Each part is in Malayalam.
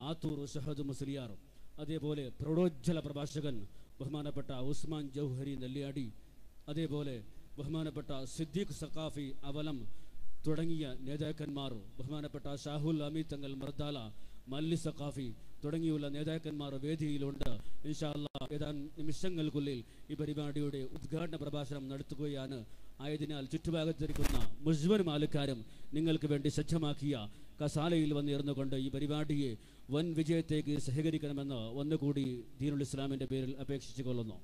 ആത്തൂർ ഷഹദ് മുസ്ലിയാർ അതേപോലെ പ്രൗഢോജ്വല പ്രഭാഷകൻ ബഹുമാനപ്പെട്ട ഉസ്മാൻ ജൗഹരി നെല്ലിയാടി അതേപോലെ ബഹുമാനപ്പെട്ട സിദ്ദീഖ് സഖാഫി അവലം തുടങ്ങിയ നേതാക്കന്മാർ ബഹുമാനപ്പെട്ട ഷാഹുൽ അമി തങ്ങൾ മർദാല മല്ലി സഖാഫി തുടങ്ങിയുള്ള നേതാക്കന്മാർ വേദിയിലുണ്ട് ഇൻഷാല്ല ഏതാനും നിമിഷങ്ങൾക്കുള്ളിൽ ഈ പരിപാടിയുടെ ഉദ്ഘാടന പ്രഭാഷണം നടത്തുകയാണ് ആയതിനാൽ ചുറ്റുഭാഗത്തിരിക്കുന്ന മുഴുവൻ ആൾക്കാരും നിങ്ങൾക്ക് വേണ്ടി സജ്ജമാക്കിയ കസാലയിൽ വന്നിരുന്നു കൊണ്ട് ഈ പരിപാടിയെ വൻ വിജയത്തേക്ക് സഹകരിക്കണമെന്ന് ഒന്നുകൂടി ദീനുൽ ഇസ്ലാമിന്റെ പേരിൽ അപേക്ഷിച്ചു കൊള്ളുന്നു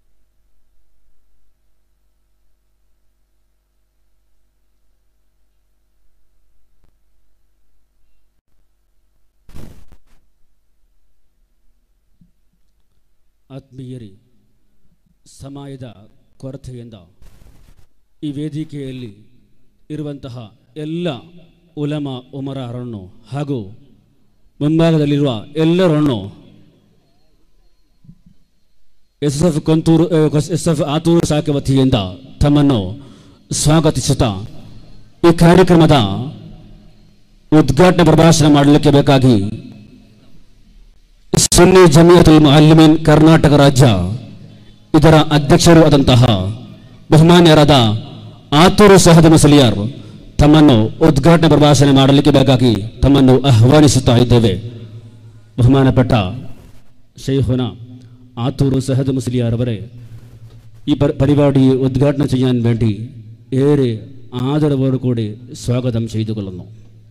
ಆತ್ಮೀಯರೇ ಸಮಯದ ಕೊರತೆಯಿಂದ ಈ ವೇದಿಕೆಯಲ್ಲಿ ಇರುವಂತಹ ಎಲ್ಲ ಉಲಮ ಉಮರರನ್ನು ಹಾಗೂ ಮುಂಭಾಗದಲ್ಲಿರುವ ಎಲ್ಲರನ್ನು S F Konthuru S F Aturu ಶಾಖೆ ವತಿಯಿಂದ ತಮ್ಮನ್ನು ಸ್ವಾಗತಿಸುತ್ತಾ ಈ ಕಾರ್ಯಕ್ರಮದ ಉದ್ಘಾಟನಾ ಪ್ರಭಾಷಣ ಮಾಡಲಿಕ್ಕೆ ಬೇಕಾಗಿ ಸುನ್ನಿ ಜಮಿಯತುಲ್ ಮುಅಲ್ಲಿಮೀನ್ ಕರ್ನಾಟಕ ರಾಜ್ಯ ಇದರ ಅಧ್ಯಕ್ಷರು ಆದಂತಹ ಬಹುಮಾನ್ಯರಾದ ಆತೂರು ಸಹದ ಮುಸಲಿಯಾರ್ ತಮ್ಮನ್ನು ಉದ್ಘಾಟನಾ ಪ್ರಭಾಷಣೆ ಮಾಡಲಿಕ್ಕೆ ಬೇಕಾಗಿ ತಮ್ಮನ್ನು ಆಹ್ವಾನಿಸುತ್ತಾ ಇದ್ದೇವೆ ಬಹುಮಾನപ്പെട്ട ഷെയ്ഖുന ആത്തൂർ സഹദ് മുസ്ലിയാർ അവരെ ഈ പ- പരിപാടി ഉദ്ഘാടനം ചെയ്യാൻ വേണ്ടി ഏറെ ആദരവോടുകൂടി സ്വാഗതം ചെയ്തു കൊള്ളുന്നു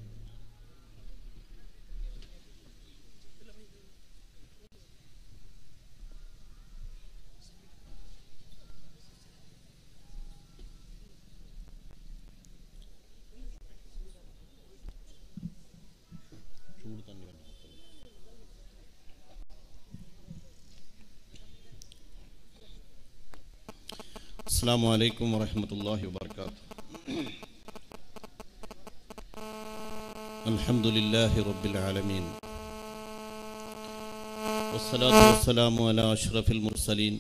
السلام عليكم ورحمة الله وبركاته الحمد لله رب العالمين والصلاة والسلام على أشرف المرسلين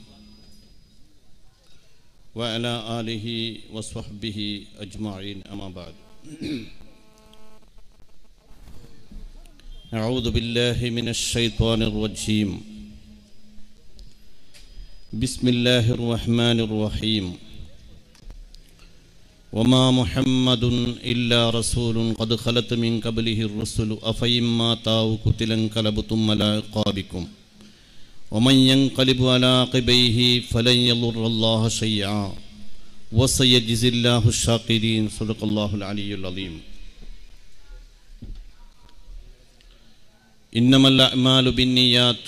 وعلى آله وصحبه أجمعين أما بعد أعوذ بالله من الشيطان الرجيم بسم الله الرحمن الرحيم وما محمد إلا رسول قد خلت من قبله الرسل أفإن مات أو قتل انقلبتم على عقابكم ومن ينقلب على عقبيه فلن يضر الله شيئا وسيجزي الله الشاكرين صدق الله العلي العظيم إنما الأعمال بالنيات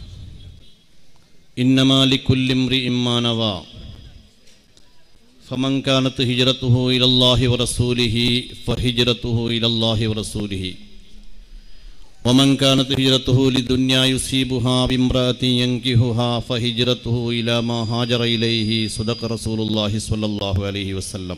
إنما لكل امرئ ما نوى فمن كانت هجرته إلى الله ورسوله فهجرته إلى الله ورسوله ومن كانت هجرته لدنيا يصيبها بامرأة ينكهها فهجرته إلى ما هاجر إليه صدق رسول الله صلى الله عليه وسلم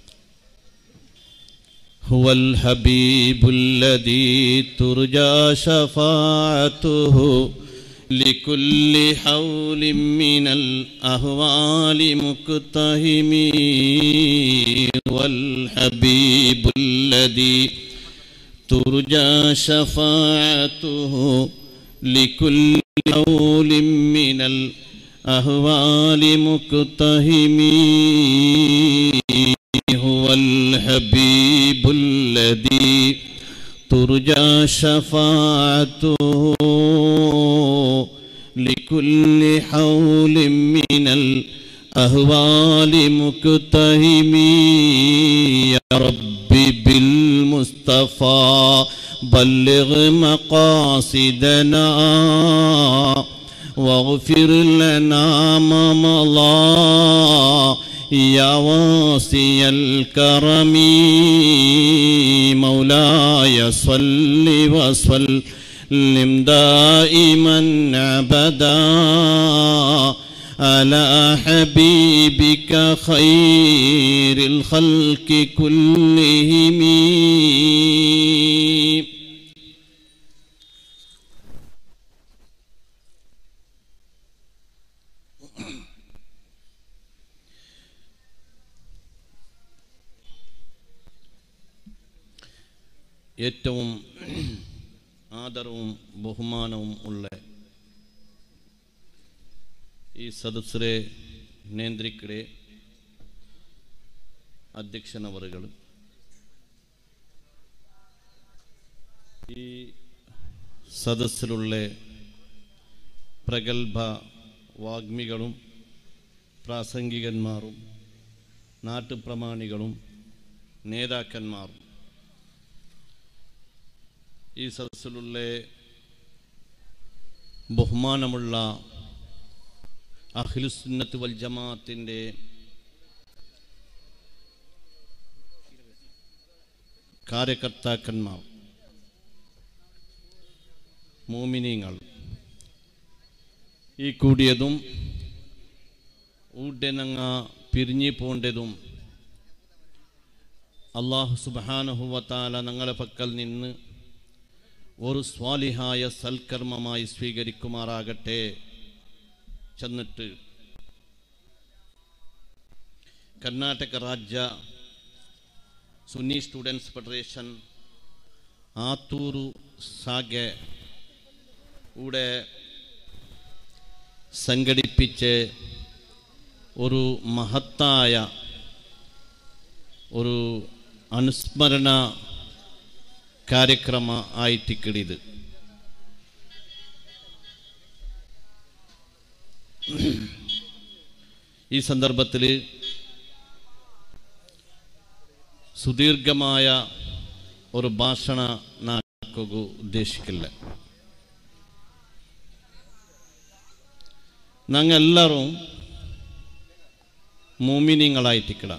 هو الحبيب الذي ترجى شفاعته لكل حول من الأهوال مقتهم والحبيب الذي ترجى شفاعته لكل حول من الأهوال مقتهم هو الحبيب الذي ترجى شفاعته لكل حول من الأهوال مقتهم يا رب بالمصطفى بلغ مقاصدنا واغفر لنا ما مضى يا واسي الكرم مولاي صل وسلم دائما ابدا على حبيبك خير الخلق كلهم ഏറ്റവും ആദരവും ബഹുമാനവും ഉള്ള ഈ സദസ്സിലെ നിയന്ത്രിക്കടെ അധ്യക്ഷനവറുകൾ ഈ സദസ്സിലുള്ള പ്രഗത്ഭ വാഗ്മികളും പ്രാസംഗികന്മാരും നാട്ടുപ്രമാണികളും നേതാക്കന്മാരും ഈ സദസ്സിലുള്ള ബഹുമാനമുള്ള അഖിലുസുന്നത്ത് വൽ ജമാഅത്തിൻ്റെ കാര്യകർത്താക്കന്മാർ മോമിനിയങ്ങൾ ഈ കൂടിയതും ഊട്ടനങ്ങ പിരിഞ്ഞു പോണ്ടതും അള്ളാഹു സുബാനഹുവത്താല ഞങ്ങളെ പക്കൽ നിന്ന് ഒരു സ്വാലിഹായ സൽക്കർമ്മമായി സ്വീകരിക്കുമാറാകട്ടെ ചെന്നിട്ട് കർണാടക രാജ്യ സുന്നി സ്റ്റുഡൻസ് ഫെഡറേഷൻ ആത്തൂരു സാഗെ ഇവിടെ സംഘടിപ്പിച്ച് ഒരു മഹത്തായ ഒരു അനുസ്മരണ ಕಾರ್ಯಕ್ರಮ ಆಯ್ತಿಕ್ಕಡಿದು ഈ സന്ദർഭത്തിൽ സുദീർഘമായ ഒരു ഭാഷണ നാക്കുക ഉദ്ദേശിക്കില്ല ഞങ്ങൾ എല്ലാവരും മോമിനിങ്ങളായിട്ടിക്കട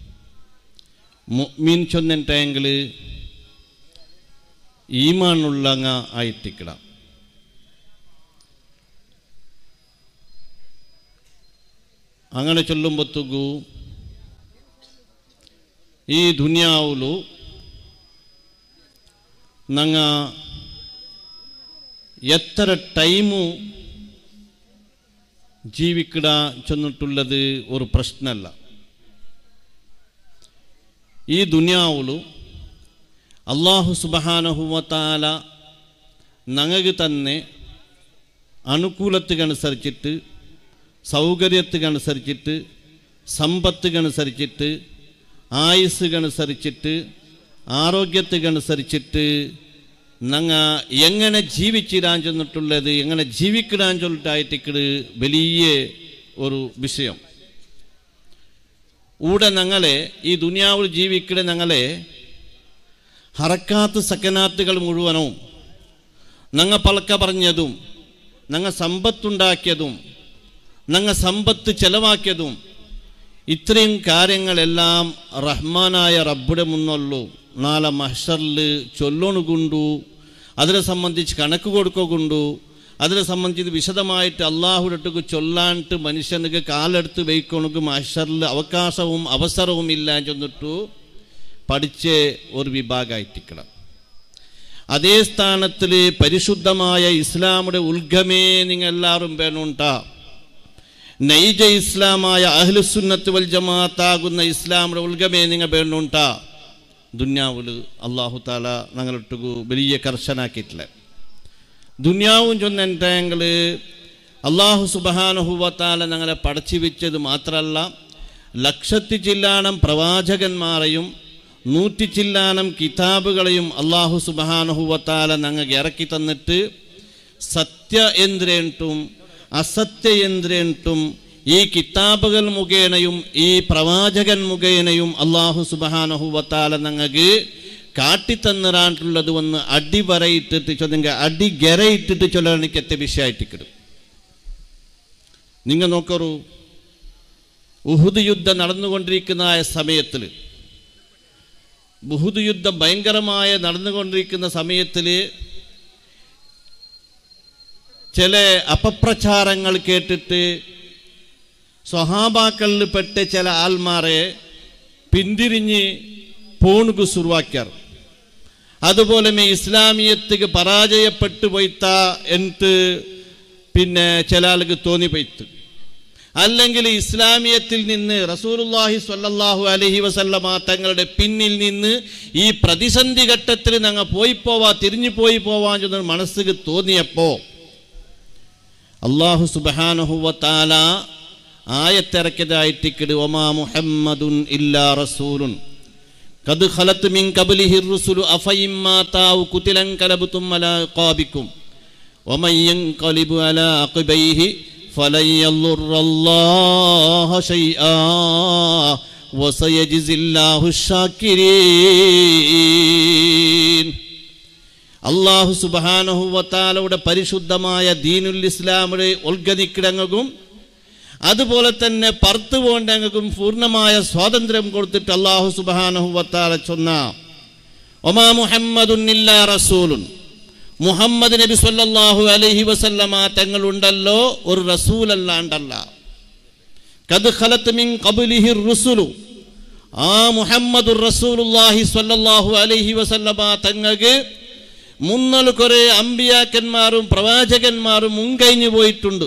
മീൻ ചൊന്നിട്ടെങ്കിൽ ഈമാനുള്ളങ്ങ ആയിട്ടിക്കട അങ്ങനെ ചൊല്ലുമ്പത്തുಗೂ ಈ ದುನಿಯಾವುಲು ನಂಗ എത്ര ടൈമു ജീവിക്കട ചെന്നിട്ടുള്ളത് ഒരു പ്രശ്നമല്ല ഈ ദുനിയാവുലു അള്ളാഹു സുബഹാനഹുവത്താല ഞങ്ങൾക്ക് തന്നെ അനുകൂലത്തിനനുസരിച്ചിട്ട് സൗകര്യത്തിനനുസരിച്ചിട്ട് സമ്പത്തിനനുസരിച്ചിട്ട് ആയുസ്സുകനുസരിച്ചിട്ട് ആരോഗ്യത്തിനനുസരിച്ചിട്ട് ഞങ്ങ എങ്ങനെ ജീവിച്ചിരാൻ ചെന്നിട്ടുള്ളത് എങ്ങനെ ജീവിക്കിടാൻ ചൊല്ലിട്ടായിട്ടിക്കട് വലിയ ഒരു വിഷയം ഊടെ ഞങ്ങളെ ഈ ദുനിയാവിൽ ജീവിക്കിടെ ഞങ്ങളെ ഹറക്കാത്ത് സക്കനാത്തുകൾ മുഴുവനും ഞങ്ങ പലക്ക പറഞ്ഞതും ഞങ്ങ സമ്പത്തുണ്ടാക്കിയതും ഞങ്ങ സമ്പത്ത് ചെലവാക്കിയതും ഇത്രയും കാര്യങ്ങളെല്ലാം റഹ്മാനായ റബ്ബുടെ മുന്നുള്ളൂ നാളെ മഹ്ഷറിൽ ചൊല്ലണുകൊണ്ടു അതിനെ സംബന്ധിച്ച് കണക്ക് കൊടുക്കൊണ്ടു അതിനെ സംബന്ധിച്ച് വിശദമായിട്ട് അള്ളാഹുടട്ടുക്ക് ചൊല്ലാണ്ട് മനുഷ്യനുക്ക് കാലെടുത്ത് വയ്ക്കണക്ക് മഹ്ഷറിൽ അവകാശവും അവസരവും ഇല്ല ചെന്നിട്ടു പഠിച്ച് ഒരു വിഭാഗമായിട്ടിക്കണം അതേ സ്ഥാനത്തിൽ പരിശുദ്ധമായ ഇസ്ലാമുടെ ഉത്ഗമേ നിങ്ങൾ എല്ലാവരും വേണുണ്ടാ നൈജ ഇസ്ലാമായ അഹ്ലുസുന്നത്ത് വൽ ജമാഅത്താകുന്ന ഇസ്ലാമിന്റെ ഉൽഗമേ നിങ്ങൾ വേണ്ടുണ്ട ദുന്യാവിൽ അള്ളാഹു താല ഞങ്ങളൊട്ടുകു വലിയ കർശനാക്കിയിട്ടില്ല ദുന്യാവും ചൊന്നെങ്കിൽ അള്ളാഹു സുബാനുഹുവത്താല ഞങ്ങളെ പടച്ചു വെച്ചത് മാത്രമല്ല ലക്ഷത്തി ചില്ലാനം പ്രവാചകന്മാരെയും നൂറ്റി ചില്ലാനം കിതാബുകളെയും അള്ളാഹു സുബാനുഹുവത്താല ഞങ്ങൾക്ക് ഇറക്കി തന്നിട്ട് സത്യ എന്തിരേണ്ടും അസത്യ എന്തിരേണ്ടും ഈ കിതാബുകൾ മുഖേനയും ഈ പ്രവാചകൻ മുഖേനയും അള്ളാഹു സുബാനഹുവത്താല ഞങ്ങൾക്ക് കാട്ടിത്തന്നിറാണ്ടുള്ളത് ഒന്ന് അടിവരയിട്ടിട്ട് ചൊല്ലുങ്ക അടിഗരയിട്ടിട്ട് ചൊല്ലണിക്കത്തെ വിഷയമായിട്ടിക്കിടും നിങ്ങൾ നോക്കറു ഉഹുദ് യുദ്ധം നടന്നുകൊണ്ടിരിക്കുന്ന സമയത്തിൽ ബുഹുദ് യുദ്ധം ഭയങ്കരമായ നടന്നുകൊണ്ടിരിക്കുന്ന സമയത്തിൽ ചില അപപ്രചാരങ്ങൾ കേട്ടിട്ട് സ്വഹാബാക്കളിൽ പെട്ട ചില ആൾമാരെ പിന്തിരിഞ്ഞ് പോണുകു സുറുവാക്കാർ അതുപോലെ മേ ഇസ്ലാമിയത്തിക്ക് പരാജയപ്പെട്ടു പോയിത്ത എന്നിട്ട് പിന്നെ ചില ആൾക്ക് തോന്നിപ്പോയിത്ത് അല്ലെങ്കിൽ ഇസ്ലാമിയത്തിൽ നിന്ന് റസൂലുള്ളാഹി സ്വല്ലല്ലാഹു അലൈഹി വസല്ലമ തങ്ങളുടെ പിന്നിൽ നിന്ന് ഈ പ്രതിസന്ധി ഘട്ടത്തിൽ ഞങ്ങൾ പോയി പോവാ തിരിഞ്ഞു പോയി പോവാൻ ചെന്ന മനസ്സിക്ക് തോന്നിയപ്പോ അള്ളാഹു സുബാനഹുവത്താല ആയത്തിറക്കിയതായിട്ട് ഒമാ മുഹമ്മദുൻ ഇല്ലാ റസൂലുൻ قد خلت من قبله الرسل أفإن مات أو قتل انقلبتم على أعقابكم ومن ينقلب على عقبيه فلن يضر الله شيئا وسيجزي الله الشاكرين അള്ളാഹു സുബാനഹുവത്താലയുടെ പരിശുദ്ധമായ ദീനുൽ ഇസ്ലാമിടെ ഒൽഗതിക്കിടങ്ങും അതുപോലെ തന്നെ പർത്ത് പോണ്ടെങ്ങും പൂർണ്ണമായ സ്വാതന്ത്ര്യം കൊടുത്തിട്ട് അള്ളാഹു സുബാനഹുവത്താല ചൊന്ന ഒമാ മുഹമ്മദുന്നില്ല റസൂലുൻ മുഹമ്മദ് നബി സല്ലല്ലാഹു അലൈഹി വസല്ലമ തങ്ങളുണ്ടല്ലോ ഒരു റസൂലല്ലാണ്ടല്ല കത് ഖലത്ത് മിൻ ഖബ്ലിഹി റുസുലു ആ മുഹമ്മദുർ റസൂലുള്ളാഹി സ്വല്ലല്ലാഹു അലൈഹി വസല്ലമ തങ്ങൾക്ക് മുന്നൽ കുറെ അമ്പിയാക്കന്മാരും പ്രവാചകന്മാരും മുൻകഴിഞ്ഞു പോയിട്ടുണ്ട്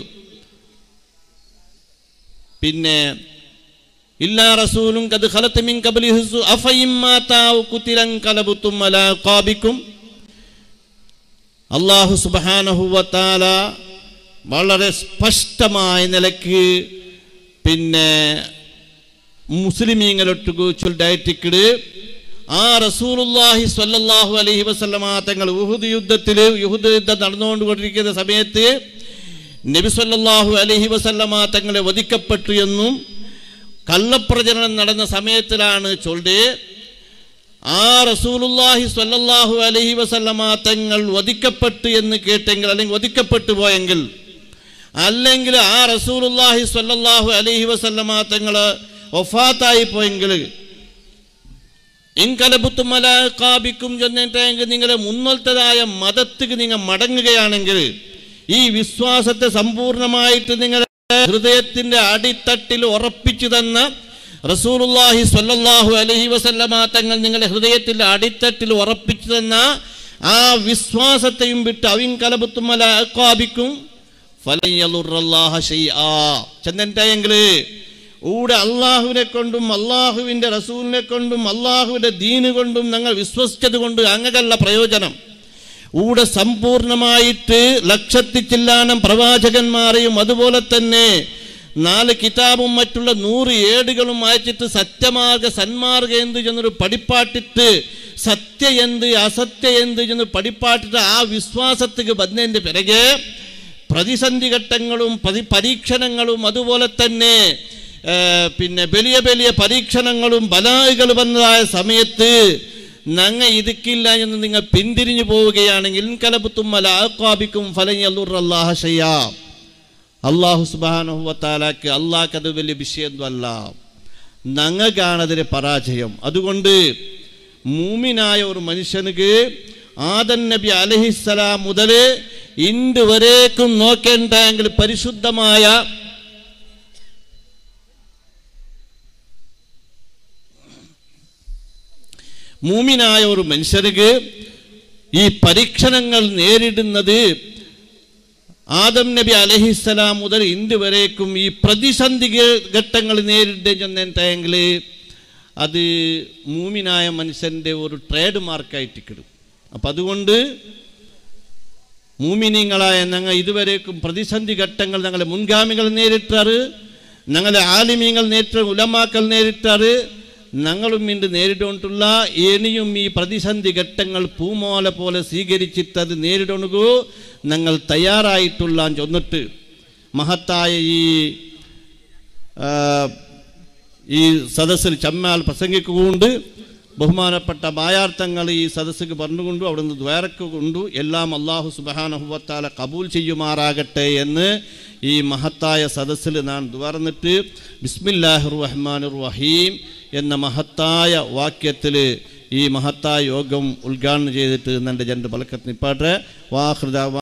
പിന്നെ ഇല്ലാ റസൂലും കത് ഖലത്ത് മിൻ ഖബ്ലിഹി റസൂ- അഫയിമ്മാതാഉ കുതിലൻ കലബുത്തും അലാ ഖാബിക്കും അള്ളാഹു സുബാനഹുവത്താല വളരെ സ്പഷ്ടമായ നിലക്ക് പിന്നെ മുസ്ലിമീങ്ങളൊട്ടുകു ചൊല്ലായിട്ടിക്കിട് ആ റസൂലുല്ലാഹി സ്വല്ലല്ലാഹു അലൈഹി വസല്ലമ തങ്ങൾ ഉഹുദ് യുദ്ധത്തിൽ യുഹുദ് യുദ്ധം നടന്നുകൊണ്ടിരിക്കുന്ന സമയത്ത് നബി സല്ലല്ലാഹു അലൈഹി വസല്ലമ തങ്ങളെ വധിക്കപ്പെട്ടു എന്നും കള്ളപ്രചരണം നടന്ന സമയത്തിലാണ് ചൊല്ലേ ആ റസൂലുല്ലാഹി സ്വല്ലല്ലാഹു അലൈഹി വസല്ലമ തങ്ങൾ വധിക്കപ്പെട്ടു എന്ന് കേട്ടെങ്കിൽ അല്ലെങ്കിൽ വധിക്കപ്പെട്ടു പോയെങ്കിൽ അല്ലെങ്കിൽ ആ റസൂലുല്ലാഹി സ്വല്ലല്ലാഹു അലൈഹി വസല്ലമ തങ്ങൾ ഒഫാത്തായി പോയെങ്കിൽ ഇൻകലബുത്തുമലാബിക്കും ചെന്നിട്ടെങ്കിൽ നിങ്ങളെ മുന്നോട്ടതായ മതത്തിക്ക് നിങ്ങൾ മടങ്ങുകയാണെങ്കിൽ ഈ വിശ്വാസത്തെ സമ്പൂർണ്ണമായിട്ട് നിങ്ങളുടെ ഹൃദയത്തിന്റെ അടിത്തട്ടിൽ ഉറപ്പിച്ചു തന്ന റസൂലുള്ളാഹി സ്വല്ലല്ലാഹു അലൈഹി വസല്ലമ തങ്ങൾ നിങ്ങളുടെ ഹൃദയത്തിന്റെ അടിത്തട്ടിൽ ഉറപ്പിച്ചു തന്ന ആ വിശ്വാസത്തെയും വിട്ട് അവിൻ കലബുത്തുമലാബിക്കും ചെന്നിട്ടെങ്കിൽ ഊടെ അള്ളാഹുവിനെ കൊണ്ടും അള്ളാഹുവിൻ്റെ റസൂലിനെ കൊണ്ടും അള്ളാഹുവിൻ്റെ ദീന് കൊണ്ടും ഞങ്ങൾ വിശ്വസിച്ചത് കൊണ്ട് അങ്ങകല്ല പ്രയോജനം ഊടെ സമ്പൂർണമായിട്ട് ലക്ഷത്തി ചില്ലാനം പ്രവാചകന്മാരെയും അതുപോലെ തന്നെ നാല് കിതാബും മറ്റുള്ള നൂറ് ഏടുകളും അയച്ചിട്ട് സത്യമാർഗ സന്മാർഗ എന്ത് ചെന്നൊരു പടിപ്പാട്ടിട്ട് സത്യ എന്ത് അസത്യ എന്ത് ചെന്ന് പടിപ്പാട്ടിട്ട് ആ വിശ്വാസത്തിക്ക് വന്നതിൻ്റെ പിറകെ പ്രതിസന്ധി ഘട്ടങ്ങളും പരി പരീക്ഷണങ്ങളും അതുപോലെ തന്നെ ഏ, പിന്നെ വലിയ വലിയ പരീക്ഷണങ്ങളും ബലാഹുകൾ വന്നതായ സമയത്ത് നങ്ങ ഇതുക്കില്ല എന്ന് നിങ്ങൾ പിന്തിരിഞ്ഞു പോവുകയാണെങ്കിൽ കലബുത്തുമ്മല ആക്കാബിക്കും ഫലഞ്ഞല്ലാഹ ഷയ്യാ അള്ളാഹു സുബാനുഹത്താലാക്ക് അള്ളാഹ്ക്ക് അത് വലിയ വിഷയമല്ല ഞങ്ങൾക്കാണതിന് പരാജയം അതുകൊണ്ട് മൂമിനായ ഒരു മനുഷ്യനുക്ക് ആദൻ നബി അലഹിസ്സലാം മുതൽ ഇണ്ട് വരേക്കും നോക്കേണ്ടെങ്കിൽ പരിശുദ്ധമായ മൂമിനായ ഒരു മനുഷ്യർക്ക് ഈ പരീക്ഷണങ്ങൾ നേരിടുന്നത് ആദം നബി അലഹിസ്സലാം മുതൽ ഇന്ന് വരേക്കും ഈ പ്രതിസന്ധി ഘ- ഘട്ടങ്ങൾ നേരിട്ടെങ്കിൽ അത് മൂമിനായ മനുഷ്യൻ്റെ ഒരു ട്രേഡ് മാർക്കായിട്ടിക്കിടും അപ്പം അതുകൊണ്ട് മൂമിനിങ്ങളായ ഞങ്ങൾ ഇതുവരേക്കും പ്രതിസന്ധി ഘട്ടങ്ങൾ ഞങ്ങളെ മുൻഗാമികൾ നേരിട്ടാറ് ഞങ്ങളെ ആലിമീങ്ങൾ നേരിട്ട ഉലമാക്കൾ നേരിട്ടാറ് ഞങ്ങളും ഇന്ന് നേരിട്ടുകൊണ്ടുള്ള ഇനിയും ഈ പ്രതിസന്ധി ഘട്ടങ്ങൾ പൂമോല പോലെ സ്വീകരിച്ചിട്ട് അത് നേരിടണകൂ ഞങ്ങൾ തയ്യാറായിട്ടുള്ള ചൊന്നിട്ട് മഹത്തായ ഈ ആ, ഈ സദസ്സിൽ ചമ്മാൽ പ്രസംഗിക്കുകൊണ്ട് ബഹുമാനപ്പെട്ട ബായാർത്ഥങ്ങൾ ഈ സദസ്സിക്ക് പറഞ്ഞുകൊണ്ടു അവിടുന്ന് ദ്വാരക്ക് കൊണ്ടു എല്ലാം അള്ളാഹു സുബാനഹുവത്താല കബൂൽ ചെയ്യുമാറാകട്ടെ എന്ന് ഈ മഹത്തായ സദസ്സിൽ നാം ദ്വാർന്നിട്ട് ബിസ്മില്ലാഹിർ റഹ്മാനുർ റഹീം എന്ന മഹത്തായ വാക്യത്തിൽ ഈ മഹത്തായ യോഗം ഉദ്ഘാടനം ചെയ്തിട്ട് എൻ്റെ ജൻ്റെ പലക്കത്ത് നിപ്പാട്ടെ വാഹൃദ